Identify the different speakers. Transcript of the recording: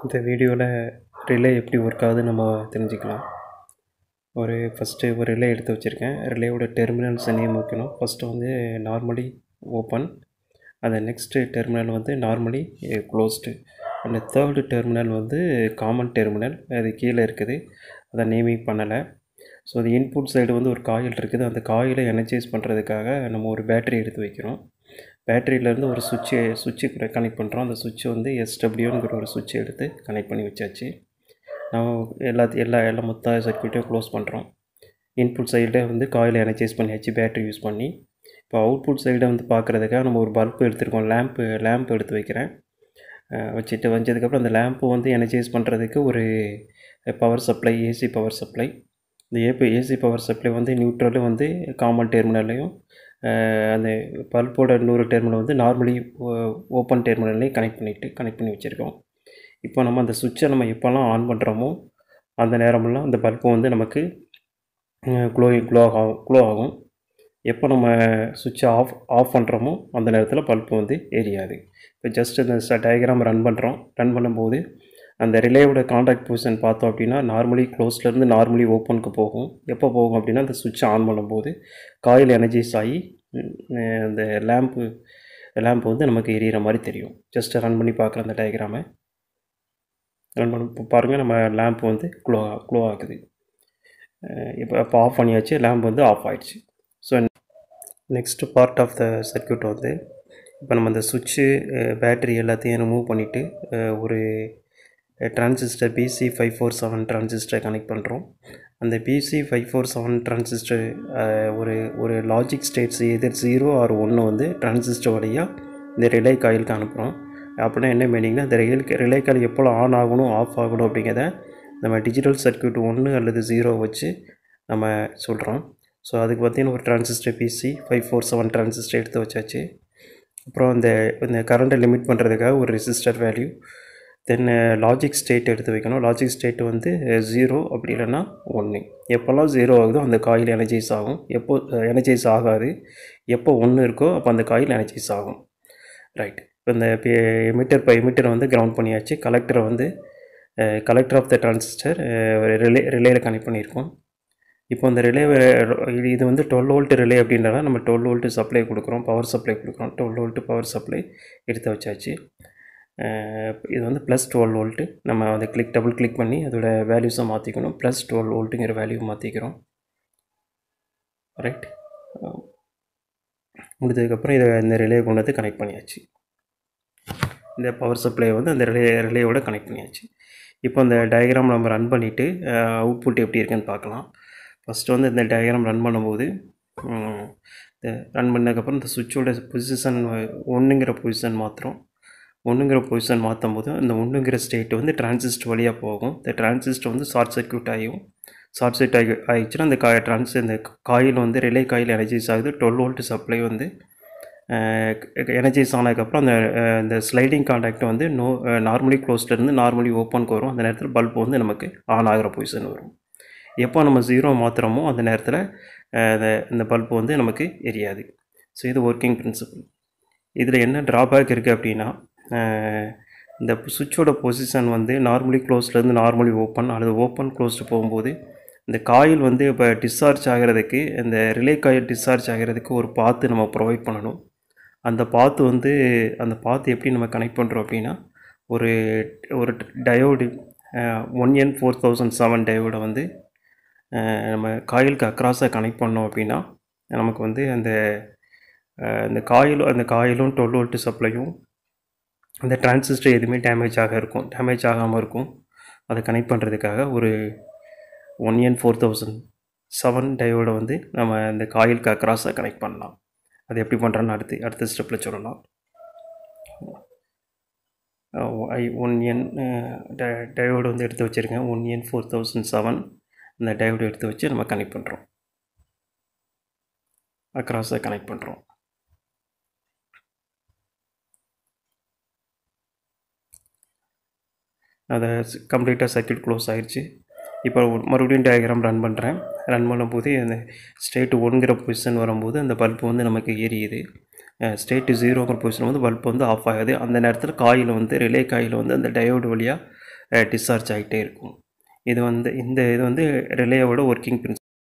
Speaker 1: இந்த வீடியோவில் ரிலே எப்படி ஒர்க் ஆகுதுன்னு நம்ம தெரிஞ்சுக்கலாம் ஒரு ஃபஸ்ட்டு ஒரு ரிலே எடுத்து வச்சுருக்கேன் ரிலேவோட டெர்மினல்ஸ் நேம் வைக்கணும் ஃபஸ்ட்டு வந்து நார்மலி ஓப்பன் அந்த நெக்ஸ்ட்டு டெர்மினல் வந்து நார்மலி க்ளோஸ்டு அந்த தேர்டு டெர்மினல் வந்து காமன் டெர்மினல் அது கீழே இருக்குது அதை நேமிங் பண்ணலை ஸோ அது இன்புட் சைடு வந்து ஒரு காயில் இருக்குது அந்த காயிலை எனர்ஜைஸ் பண்ணுறதுக்காக நம்ம ஒரு பேட்டரி எடுத்து வைக்கிறோம் பேட்டரியிலேருந்து ஒரு சுவிட்சு சுவிட்சு கனெக்ட் பண்ணுறோம் அந்த சுவிட்சு வந்து எஸ்டபிள்யூங்கிற ஒரு சுவிட்சை எடுத்து கனெக்ட் பண்ணி வச்சாச்சு நம்ம எல்லாத்தையும் எல்லா எல்லா மொத்த சர்க்யூட்டையும் க்ளோஸ் பண்ணுறோம் இன்புட் சைடில் வந்து காயில் எனர்ஜைஸ் பண்ணியாச்சு பேட்டரி யூஸ் பண்ணி இப்போ அவுட்புட் சைடை வந்து பார்க்குறதுக்காக நம்ம ஒரு பல்ப் எடுத்துருக்கோம் லேம்ப்பு லேம்ப் எடுத்து வைக்கிறேன் வச்சுட்டு வச்சதுக்கப்புறம் அந்த லேம்ப்பு வந்து எனர்ஜைஸ் பண்ணுறதுக்கு ஒரு power supply AC power supply இந்த ஏபி ஏசி பவர் சப்ளை வந்து நியூட்ரலும் வந்து காமன் டெர்மினல்லையும் அந்த பல்போட இன்னொரு டெர்மினல் வந்து நார்மலி ஓப்பன் டெர்மினல்லையும் கனெக்ட் பண்ணிவிட்டு கனெக்ட் பண்ணி வச்சுருக்கோம் இப்போ நம்ம அந்த சுவிட்சை நம்ம எப்போல்லாம் ஆன் பண்ணுறோமோ அந்த நேரமெல்லாம் அந்த பல்பு வந்து நமக்கு க்ளோ க்ளோ ஆகும் க்ளோ ஆகும் எப்போ நம்ம சுவிட்சை ஆஃப் ஆஃப் பண்ணுறோமோ அந்த நேரத்தில் பல்பு வந்து எரியாது இப்போ ஜஸ்ட் இந்த டயக்ராம் ரன் பண்ணுறோம் ரன் பண்ணும்போது அந்த ரிலேவோட காண்டாக்ட் பொசிஷன் பார்த்தோம் அப்படின்னா நார்மலி க்ளோஸ்லேருந்து நார்மலி ஓப்பனுக்கு போகும் எப்போ போகும் அப்படின்னா அந்த சுவிட்சை ஆன் பண்ணும்போது காயில் எனர்ஜைஸ் ஆகி அந்த லேம்ப்பு லேம்ப் வந்து நமக்கு எரியிற மாதிரி தெரியும் ஜஸ்ட் ரன் பண்ணி பார்க்குற அந்த டயக்ராமை ரன் பண்ணி இப்போ பாருங்கள் நம்ம லேம்ப் வந்து க்ளோ க்ளோ ஆகுது இப்போ இப்போ ஆஃப் பண்ணியாச்சு லேம்ப் வந்து ஆஃப் ஆகிடுச்சு so next part of the circuit வந்து இப்போ நம்ம அந்த சுவிட்சு பேட்ரி எல்லாத்தையும் ரிமூவ் பண்ணிவிட்டு ஒரு transistor BC five four seven டிரான்சிஸ்டரை கனெக்ட் பண்ணுறோம் அந்த BC five four seven transistor ஒரு ஒரு லாஜிக் ஸ்டேட்ஸ் எதிர் ஜீரோ ஆர் ஒன்று வந்து டிரான்சிஸ்டர் வழியாக இந்த ரிலே காயிலுக்கு அனுப்புகிறோம் அப்படின்னா என்ன மீனிங்னா இந்த ரிலே ரிலே காயில் எப்போ ஆன் ஆகணும் ஆஃப் ஆகணும் அப்படிங்கிறத நம்ம டிஜிட்டல் சர்க்கியூட் ஒன்று அல்லது ஜீரோ வச்சு நம்ம சொல்கிறோம் ஸோ அதுக்கு பார்த்தீங்கன்னா ஒரு transistor BC five four seven transistor எடுத்து வச்சாச்சு அப்புறம் இந்த இந்த கரண்ட்டை லிமிட் பண்ணுறதுக்காக ஒரு resistor value then logic state எடுத்து வைக்கணும் லாஜிக் ஸ்டேட் வந்து ஜீரோ அப்படி இல்லைன்னா ஒன்று எப்போல்லாம் ஜீரோ ஆகுதோ அந்த காயில் எனர்ஜைஸ் ஆகும் எப்போ எனர்ஜைஸ் ஆகாது எப்போ ஒன்று இருக்கோ அப்போ அந்த காயில் எனர்ஜைஸ் ஆகும் ரைட் இப்போ இந்த எமிட்டர் இப்போ எமிட்டரை வந்து கிரவுண்ட் பண்ணியாச்சு கலெக்டரை வந்து collector of the transistor relay ரிலேயில் கனெக்ட் பண்ணியிருக்கோம் இப்போ இந்த ரிலே இது வந்து டுவெல் வோல்ட் ரிலே அப்படின்றத நம்ம டுவெல் வோல்ட்டு சப்ளை கொடுக்குறோம் பவர் சப்ளை கொடுக்குறோம் டுவெல் வோல்ட்டு பவர் சப்ளை எடுத்து வச்சாச்சு இது வந்து ப்ளஸ் டுவெல் வோல்ட்டு நம்ம அதை கிளிக் டபுள் கிளிக் பண்ணி அதோட வேல்யூஸை மாற்றிக்கணும் ப்ளஸ் டுவெல் வோல்ட்டுங்கிற வேல்யூ மாற்றிக்கிறோம் ரைட் முடிஞ்சதுக்கப்புறம் இதை இந்த ரிலே கொண்டு வந்து கனெக்ட் பண்ணியாச்சு இந்த பவர் சப்ளை வந்து அந்த ரிலே ரிலேயோட கனெக்ட் பண்ணியாச்சு இப்போ அந்த டயக்ராம் நம்ம ரன் பண்ணிவிட்டு அவுட்புட் எப்படி இருக்குன்னு பார்க்கலாம் ஃபஸ்ட்டு வந்து இந்த டயக்ராம் ரன் பண்ணும்போது ரன் பண்ணதுக்கப்புறம் இந்த சுவிட்சோட பொசிஷன் ஒன்றுங்கிற பொசிஷன் மாற்றுறோம் ஒன்றுங்கிற பொசிஷன் மாற்றும் போது அந்த ஒன்றுங்கிற ஸ்டேட் வந்து டிரான்சிஸ்டர் வழியாக போகும் இந்த டிரான்சிஸ்டர் வந்து ஷார்ட் சர்க்கியூட் ஆகியும் ஷார்ட் சர்க்கியூட் ஆகி ஆகிடுச்சுன்னா அந்த கா ட்ரான்ஸ் இந்த காயில் வந்து ரிலே காயில் எனர்ஜைஸ் ஆகுது டுவெல் வோல்ட் சப்ளை வந்து எனர்ஜைஸ் ஆனதுக்கப்புறம் அந்த இந்த ஸ்லைடிங் காண்டாக்ட் வந்து நோ நார்மலி க்ளோஸ்லேருந்து நார்மலி ஓப்பனுக்கு வரும் அந்த நேரத்தில் பல்ப் வந்து நமக்கு ஆன் ஆகிற பொசிஷன் வரும் எப்போ நம்ம ஜீரோ மாற்றுறோமோ அந்த நேரத்தில் இந்த பல்ப் வந்து நமக்கு எரியாது ஸோ இது ஒர்க்கிங் பிரின்சிபல் இதில் என்ன ட்ராபேக் இருக்குது அப்படின்னா இந்த சுவிட்சோட பொசிஷன் வந்து நார்மலி க்ளோஸ்லேருந்து நார்மலி ஓப்பன் அல்லது ஓப்பன் க்ளோஸ்டு போகும்போது இந்த காயில் வந்து இப்போ டிஸ்சார்ஜ் ஆகிறதுக்கு இந்த ரிலே காயில் டிஸ்சார்ஜ் ஆகிறதுக்கு ஒரு பாத்து நம்ம ப்ரொவைட் பண்ணணும் அந்த பாத்து வந்து அந்த பாத்து எப்படி நம்ம கனெக்ட் பண்ணுறோம் அப்படின்னா ஒரு ஒரு diode one N four thousand seven டயோடை வந்து நம்ம காயிலுக்கு அக்ராஸாக கனெக்ட் பண்ணோம் அப்படின்னா நமக்கு வந்து அந்த அந்த காயிலும் அந்த காயிலும் டுவெல் வோல்ட்டு சப்ளையும் அந்த டிரான்சிஸ்டர் எதுவுமே டேமேஜ் ஆக இருக்கும் டேமேஜ் ஆகாமல் இருக்கும் அதை கனெக்ட் பண்ணுறதுக்காக ஒரு one N four thousand seven diode வந்து நம்ம இந்த காயிலுக்கு அக்ராஸாக கனெக்ட் பண்ணலாம் அது எப்படி பண்ணுறோன்னு அடுத்து அடுத்த ஸ்டெப்பில் சொல்லலாம் ஐ ஒன் என் டயோடு வந்து எடுத்து வச்சுருக்கேன் one N four thousand seven அந்த டயோடு எடுத்து வச்சு நம்ம கனெக்ட் பண்ணுறோம் அக்ராஸாக கனெக்ட் பண்ணுறோம் அதை கம்ப்ளீட்டாக சர்க்கியூட் க்ளோஸ் ஆகிடுச்சு இப்போ மறுபடியும் டயக்ராம் ரன் பண்ணுறேன் ரன் பண்ணும்போது அந்த ஸ்டேட்டு ஒன்கிற பொசிஷன் வரும்போது அந்த பல்ப் வந்து நமக்கு எரியுது ஸ்டேட்டு ஜீரோங்கிற பொசிஷன் வந்து பல்ப் வந்து ஆஃப் ஆகுது அந்த நேரத்தில் காயில் வந்து ரிலே காயில் வந்து அந்த டயோடு வழியாக டிஸ்சார்ஜ் ஆகிட்டே இருக்கும் இது வந்து இந்த இது வந்து ரிலேயோட ஒர்க்கிங் பிரின்சிபல்